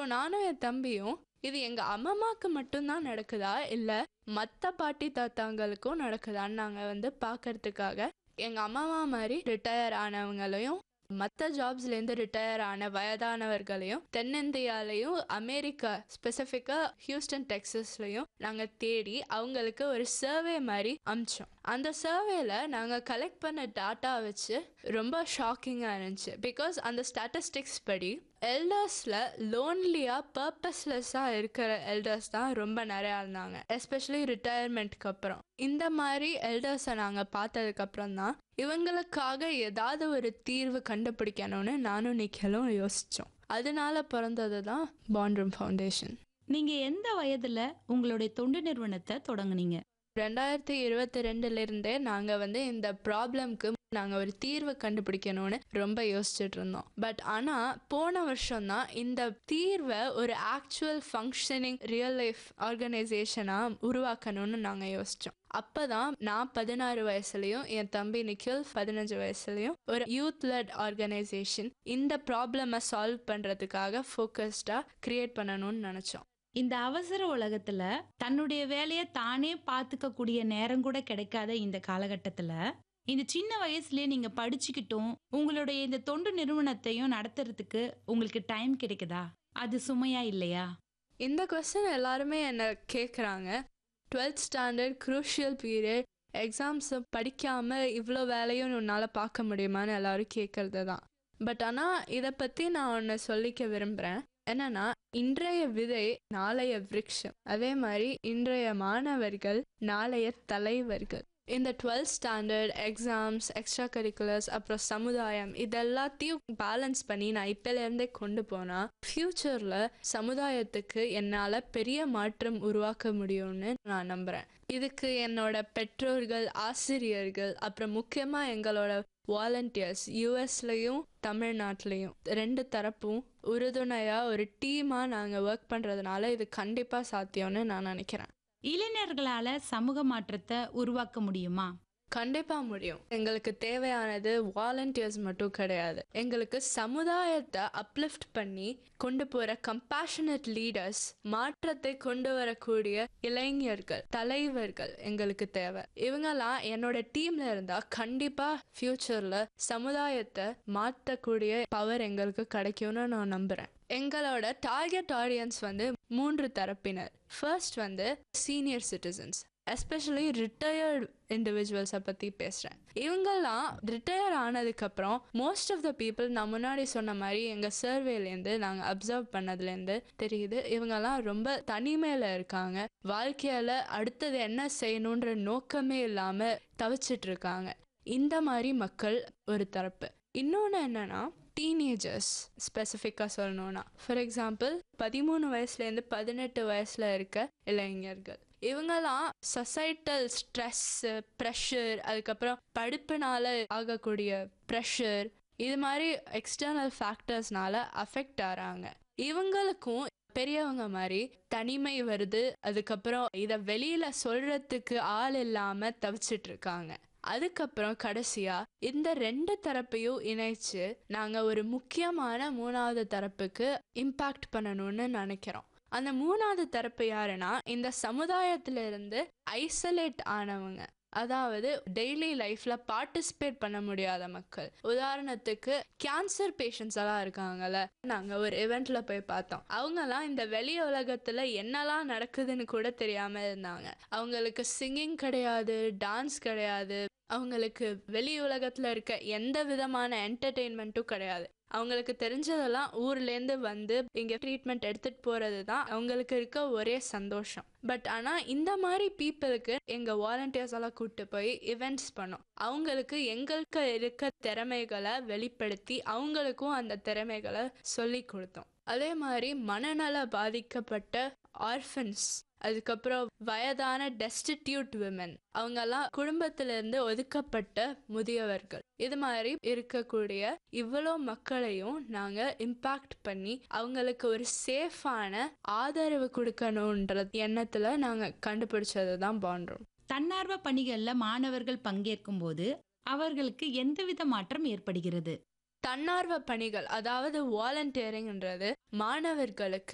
நானும் என் தம்பியும் இது எங்க அம்மம்மாக்கு மட்டும்தான் நடக்குதா இல்ல மத்த பாட்டி தாத்தாங்களுக்கும் நடக்குதான்னு நாங்க வந்து பார்க்கறதுக்காக எங்க அம்மாமா மாதிரி ரிட்டையர் ஆனவங்களையும் மற்ற ஜாப்ஸ்லேருந்து ரிட்டையர் ஆன வயதானவர்களையும் தென்னிந்தியாலையும் அமெரிக்கா ஸ்பெசிஃபிக்காக ஹியூஸ்டன் டெக்ஸஸ்லையும் நாங்கள் தேடி அவங்களுக்கு ஒரு சர்வே மாதிரி அமிச்சோம் அந்த சர்வேல நாங்கள் கலெக்ட் பண்ண டாட்டா வச்சு ரொம்ப ஷாக்கிங்காக இருந்துச்சு பிகாஸ் அந்த ஸ்டாட்டிஸ்டிக்ஸ் படி எல்டர்ஸில் லோன்லியாக பர்பஸ்லெஸ்ஸாக இருக்கிற எல்டர்ஸ் தான் ரொம்ப நிறையா இருந்தாங்க எஸ்பெஷலி ரிட்டையர்மெண்ட்க்கு அப்புறம் இந்த மாதிரி எல்டர்ஸை நாங்கள் பார்த்ததுக்கப்புறம் தான் இவங்களுக்காக ஏதாவது ஒரு தீர்வு கண்டுபிடிக்கணும்னு நானும் நிக்கலும் யோசித்தோம் அதனால பிறந்தது தான் பாண்ட்ரூம் ஃபவுண்டேஷன் நீங்க எந்த வயதுல உங்களுடைய தொண்டு நிறுவனத்தை தொடங்குனீங்க ரெண்டாயிரத்தி இருபத்தி ரெண்டுலேருந்தே நாங்கள் வந்து இந்த ப்ராப்ளம்க்கு நாங்கள் ஒரு தீர்வு கண்டுபிடிக்கணும்னு ரொம்ப யோசிச்சுட்டு இருந்தோம் பட் ஆனால் போன வருஷம் தான் இந்த தீர்வை ஒரு ஆக்சுவல் ஃபங்க்ஷனிங் ரியல் லைஃப் ஆர்கனைசேஷனாக உருவாக்கணும்னு நாங்கள் யோசித்தோம் அப்போ தான் நான் பதினாறு வயசுலையும் என் தம்பி நிக்கில் பதினஞ்சு வயசுலையும் ஒரு யூத் லெட் ஆர்கனைசேஷன் இந்த ப்ராப்ளமை சால்வ் பண்ணுறதுக்காக ஃபோக்கஸ்டாக க்ரியேட் பண்ணணும்னு நினச்சோம் இந்த அவசர உலகத்துல தன்னுடைய வேலையை தானே பார்த்துக்க கூடிய நேரம் கூட கிடைக்காத இந்த காலகட்டத்துல இந்த சின்ன வயசுலயே நீங்க படிச்சுக்கிட்டும் உங்களுடைய இந்த தொண்டு நிறுவனத்தையும் நடத்துறதுக்கு உங்களுக்கு டைம் கிடைக்குதா அது சுமையா இல்லையா இந்த கொஸ்டின் எல்லாருமே என்னை கேட்குறாங்க டுவெல்த் ஸ்டாண்டர்ட் குரூஷியல் பீரியட் எக்ஸாம்ஸை படிக்காமல் இவ்வளோ வேலையும் உன்னால் பார்க்க முடியுமான்னு எல்லாரும் கேட்குறது தான் பட் ஆனால் இதை பற்றி நான் ஒன்று சொல்லிக்க விரும்புகிறேன் என்னன்னா இன்றைய விதை நாளைய விருட்சம் அதே மாதிரி இன்றைய மாணவர்கள் நாளைய தலைவர்கள் இந்த twelfth standard exams extracurriculars அப்புறம் சமுதாயம் இதெல்லாத்தையும் பேலன்ஸ் பண்ணி நான் இப்போலேருந்தே கொண்டு போனால் ஃப்யூச்சரில் சமுதாயத்துக்கு என்னால் பெரிய மாற்றம் உருவாக்க முடியும்னு நான் நம்புகிறேன் இதுக்கு என்னோட பெற்றோர்கள் ஆசிரியர்கள் அப்புறம் முக்கியமாக எங்களோட வாலண்டியர்ஸ் யூஎஸ்லையும் தமிழ்நாட்டிலையும் ரெண்டு தரப்பும் உறுதுணையாக ஒரு டீமாக நாங்கள் ஒர்க் பண்ணுறதுனால இது கண்டிப்பாக சாத்தியம்னு நான் நினைக்கிறேன் இளைஞர்களால சமூக மாற்றத்தை உருவாக்க முடியுமா கண்டிப்பா முடியும் எங்களுக்கு தேவையானது வாலண்டியர்ஸ் மட்டும் கிடையாது எங்களுக்கு சமுதாயத்தை அப்லிஃப்ட் பண்ணி கொண்டு போற கம்பேஷனட் லீடர்ஸ் மாற்றத்தை கொண்டு வரக்கூடிய இளைஞர்கள் தலைவர்கள் எங்களுக்கு தேவை இவங்கெல்லாம் என்னோட டீம்ல இருந்தா கண்டிப்பா ஃபியூச்சர்ல சமுதாயத்தை மாற்றக்கூடிய பவர் எங்களுக்கு கிடைக்கும்னு நான் நம்புறேன் எங்களோட டார்கெட் ஆடியன்ஸ் வந்து மூன்று தரப்பினர் ஃபர்ஸ்ட் வந்து சீனியர் சிட்டிசன்ஸ் எஸ்பெஷலி ரிட்டையர்டு இண்டிவிஜுவல்ஸை பற்றி பேசுகிறேன் இவங்கெல்லாம் ரிட்டையர் ஆனதுக்கப்புறம் மோஸ்ட் ஆஃப் த பீப்புள் நான் முன்னாடி சொன்ன மாதிரி எங்கள் சர்வேலேருந்து நாங்கள் அப்சர்வ் பண்ணதுலேருந்து தெரியுது இவங்கெல்லாம் ரொம்ப தனிமையில் இருக்காங்க வாழ்க்கையில் அடுத்தது என்ன செய்யணுன்ற நோக்கமே இல்லாமல் தவிச்சிட்டு இருக்காங்க இந்த மாதிரி மக்கள் ஒரு தரப்பு இன்னொன்று என்னன்னா டீனேஜர்ஸ் ஸ்பெசிஃபிக்காக சொல்லணும்னா ஃபார் எக்ஸாம்பிள் பதிமூணு வயசுலேருந்து பதினெட்டு வயசில் இருக்க இளைஞர்கள் இவங்கெல்லாம் சொசைட்டல் ஸ்ட்ரெஸ்ஸு ப்ரெஷர் அதுக்கப்புறம் படிப்புனால ஆகக்கூடிய ப்ரெஷர் இது மாதிரி எக்ஸ்டர்னல் ஃபேக்டர்ஸ்னால அஃபெக்ட் ஆகிறாங்க இவங்களுக்கும் பெரியவங்க மாதிரி தனிமை வருது அதுக்கப்புறம் இதை வெளியில சொல்றதுக்கு ஆள் இல்லாம தவிச்சிட்டு இருக்காங்க அதுக்கப்புறம் கடைசியா இந்த ரெண்டு தரப்பையும் இணைச்சு நாங்க ஒரு முக்கியமான மூணாவது தரப்புக்கு இம்பாக்ட் பண்ணணும்னு நினைக்கிறோம் அந்த மூணாவது தரப்பு யாருன்னா இந்த சமுதாயத்துல இருந்து ஐசோலேட் ஆனவங்க அதாவது டெய்லி லைஃப்ல பார்ட்டிசிபேட் பண்ண முடியாத மக்கள் உதாரணத்துக்கு கேன்சர் பேஷண்ட்ஸ் எல்லாம் இருக்காங்கல்ல நாங்க ஒரு இவெண்ட்ல போய் பார்த்தோம் அவங்கெல்லாம் இந்த வெளி உலகத்துல என்னெல்லாம் நடக்குதுன்னு கூட தெரியாம இருந்தாங்க அவங்களுக்கு சிங்கிங் கிடையாது டான்ஸ் கிடையாது அவங்களுக்கு வெளி உலகத்துல இருக்க எந்த விதமான என்டர்டெயின்மெண்ட்டும் கிடையாது அவங்களுக்கு தெரிஞ்சதெல்லாம் ஊர்லேருந்து வந்து இங்கே ட்ரீட்மெண்ட் எடுத்துகிட்டு போகிறது தான் அவங்களுக்கு இருக்க ஒரே சந்தோஷம் பட் ஆனால் இந்த மாதிரி பீப்புளுக்கு எங்கள் வாலண்டியர்ஸ் எல்லாம் கூப்பிட்டு போய் இவெண்ட்ஸ் பண்ணோம் அவங்களுக்கு எங்களுக்கு இருக்க திறமைகளை வெளிப்படுத்தி அவங்களுக்கும் அந்த திறமைகளை சொல்லி கொடுத்தோம் அதே மாதிரி மனநல பாதிக்கப்பட்ட ஆர்ஃபன்ஸ் அதுக்கப்புறம் வயதான டெஸ்டிடியூட் விமன் அவங்கெல்லாம் குடும்பத்திலிருந்து ஒதுக்கப்பட்ட முதியவர்கள் இது மாதிரி இருக்கக்கூடிய இவ்வளோ மக்களையும் நாங்கள் இம்பாக்ட் பண்ணி அவங்களுக்கு ஒரு சேஃபான ஆதரவு கொடுக்கணுன்ற எண்ணத்தில் நாங்கள் கண்டுபிடிச்சது தான் பாண்டோம் தன்னார்வ பணிகள்ல மாணவர்கள் பங்கேற்கும் போது அவர்களுக்கு எந்தவித மாற்றம் ஏற்படுகிறது தன்னார்வ பணிகள் அதாவது வாலண்டியரிங்ன்றது மாணவர்களுக்கு